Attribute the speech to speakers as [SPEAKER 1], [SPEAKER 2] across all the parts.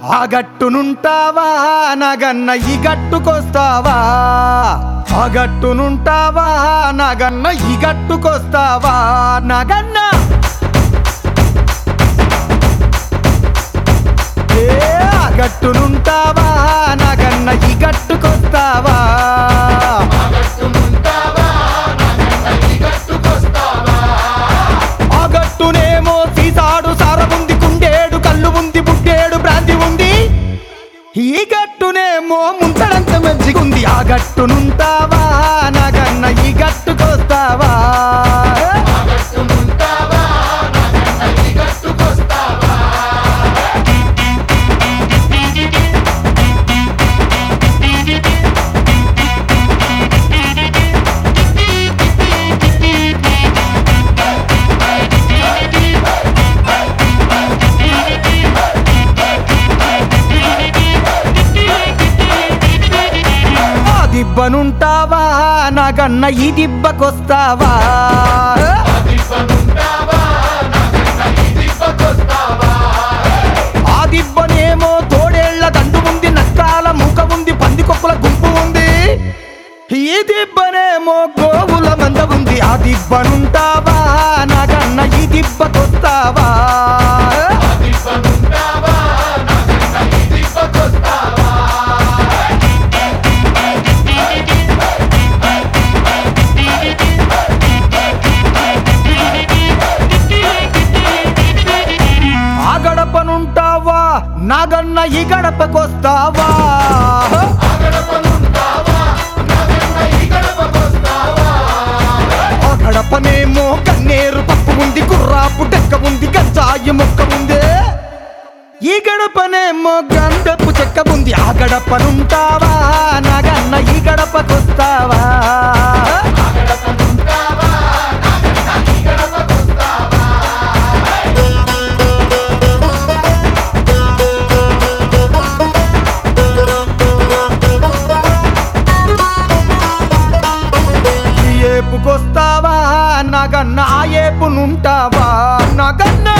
[SPEAKER 1] ఆ గట్టునుంటావా నగన్న ఈ గట్టుకొస్తావా ఆ గట్టునుంటావా నగన్న ఈ గట్టుకొస్తావా నగన్న ఏ ఆ గట్టునుంటావా నగన్న ఈ గట్టుకొస్తావా ఆ గట్టునేమో సీసాడు సారముంది కుండేడు కళ్ళు ఉంది బుడ్డేడు భ్రాంతి ఉంది ఈ గట్టునేమో ముంతడంత మంచిగుంది ఆ గట్టునుంటావా నగన్న ఈ గట్టుకొస్తావా ఆ దిబ్బనుంటావా నగన్న ఈ దిబ్బకొస్తావా ఆ దిబ్బనేమో తోడేళ్ల దండు ఉంది నక్కాల ముఖ ఉంది పందికొక్కుల గుంపు ఉంది ఈ దిబ్బనేమో గోవుల మంద ఉంది ఆ దిబ్బనుంటావా నగన్న ఈ దిబ్బకొస్తావా ఆ గడపనుంటావా నాగన్న ఈ గడపకొస్తావా ఆ గడపనేమో కన్నేరు పప్పు ఉంది కుర్రాపు డెక్క ఉంది గంజాయి మొక్క ఉంది ఈ గడపనేమో గంధపు చెక్క ఉంది ఆ గడపనుంటావా నాగన్న ఈ గడపకొస్తావా ఈ ఏపుకొస్తావా నగన్న ఆ ఏపునుంటావా నగన్న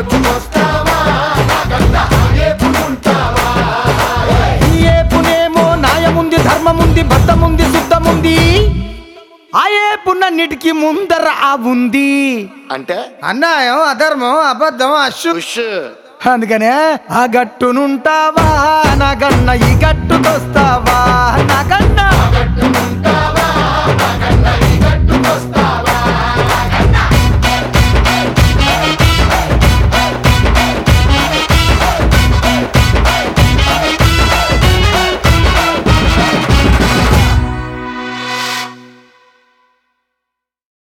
[SPEAKER 1] ఈ ఏపునేమో న్యాయముంది ధర్మముంది బద్దముంది శుద్ధముంది ఆ ఏపునన్నిటికీ ముందర ఆ ఉంది
[SPEAKER 2] అంటే
[SPEAKER 1] అన్యాయం అధర్మం అబద్ధం అశు
[SPEAKER 2] ఉష్
[SPEAKER 1] అందుకనే ఆ గట్టునుంటావా నగన్న ఈ గట్టుకొస్తావా నగన్న
[SPEAKER 2] గట్టునుంటావా